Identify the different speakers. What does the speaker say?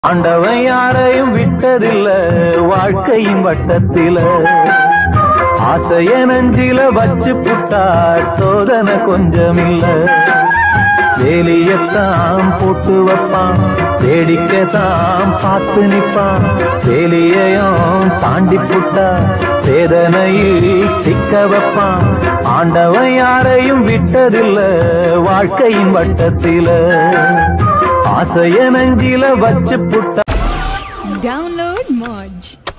Speaker 1: ஆண்டவன் யாரையும் விட்டதில்ல வாழ்க்கையின் வட்டத்தில ஆசைய நஞ்சில வச்சு புட்டா சோதனை கொஞ்சமில்ல வேலியத்தான் போட்டு வைப்பான் வேடிக்கைத்தான் பார்த்து நிப்பான் வேலியையும் தாண்டி புட்டா வேதனையில் சிக்க வைப்பான் ஆண்டவன் யாரையும் விட்டதில்ல வாழ்க்கையின் வட்டத்தில ஆசைய நஞ்சில வச்சு புட்டா
Speaker 2: Download Moj.